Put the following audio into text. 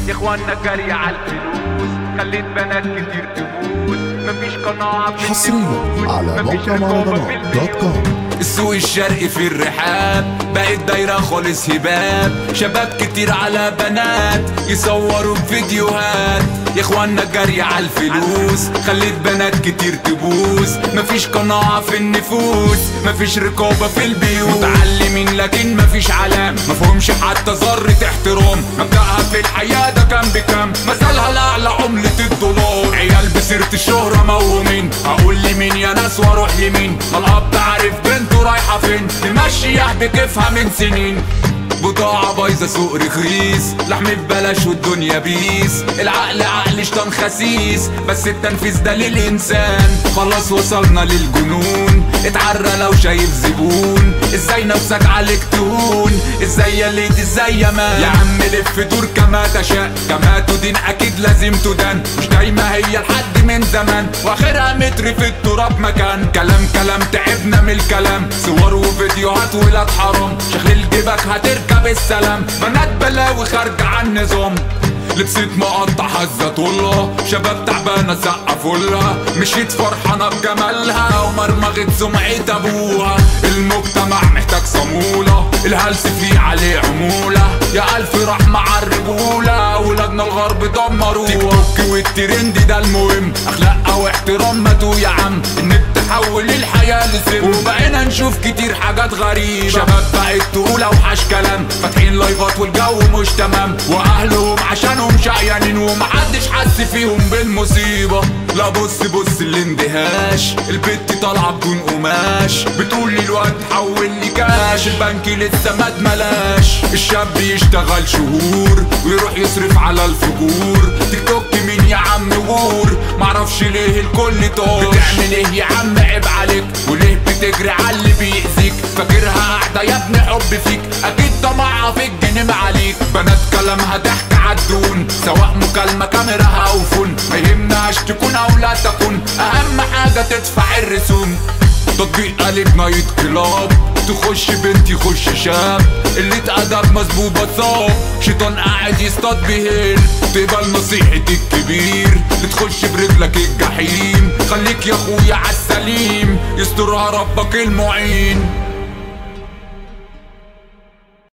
يا اخوانا جري على الفلوس خليت بنات كتير تبوس مفيش قناعة في حصريا النفوس، على مفيش موقع رقابة في مهرجانات دوت كوم السوق الشرقي في الرحاب بقت دايرة خالص هباب شباب كتير على بنات يصوروا فيديوهات يا اخوانا جري على الفلوس خليت بنات كتير تبوس مفيش قناعة في النفوس مفيش رقابة في البيوت متعلمين لكن مفيش علام مفهومش حتى ذرة احترام مبدأها في الحياة ده كام بكام مثلها لأعلى عملة الدولار عيال بسيرة الشهرة موهومين هقول لمين يا ناس واروح لمين ما الاب عارف بنته رايحة فين تمشيها بكيفها من سنين بضاعة بايظة سوق رخيص لحم ببلاش والدنيا بيس العقل عقل شيطان خسيس بس التنفيذ ده للإنسان خلاص وصلنا للجنون اتعرى لو شايف زبون ازاي نفسك عليك تهون ازاي يا ليدي ازاي يا مان يا عم لف دور كما تشاء كما تدين اكيد لازم تدان مش دايما هي لحد من زمان واخرها متر في التراب مكان كلام كلام تعبنا من الكلام صور وفيديوهات ولاد حرام شغل جيبك هتركب السلام بنات بلاوي خارجة عن نظام لبست مقطع حزة الله شباب تعبانة سقفوا لها مشيت فرحانة بجمالها ومرمغت سمعة ابوها المجتمع محتاج صمولة الهلس فيه عليه عمولة يا ألف رحمة عالرجولة ولادنا الغرب دمروها تيك توك والترند ده المهم أخلاق واحترام ماتوا يا عم النت تحول الحياة لسم وبقينا نشوف كتير حاجات غريبة شباب بقت تقول اوحش كلام فاتحين لايفات والجو مش تمام واهلهم عشانهم شقيانين ومحدش حس فيهم بالمصيبة لا بص بص الاندهاش البت طالعة بدون قماش بتقول لي الواد حول لي كاش البنك لسه ما اتملاش الشاب يشتغل شهور ويروح يصرف على الفجور تيك توك مين يا عم غور معرفش ليه الكل طاش بتعمل ايه يا عم عيب عليك وليه بتجري على اللي بيأذيك فاكرها قاعدة يا ابني حب فيك اكيد طمعها في الجنيه عليك بنات كلامها ضحك عالدون سواء مكالمة كاميرا او فون ما يهمناش تكون او لا تكون اهم حاجة تدفع الرسوم تطبيق قلب نايت كلاب تخش بنت يخش شاب اللي اتأدب مسبوبة صاب شيطان قاعد يصطاد بهيل تقبل نصيحة الكبير اللي تخش برجلك الجحيم خليك يا اخويا عالسليم يسترها ربك المعين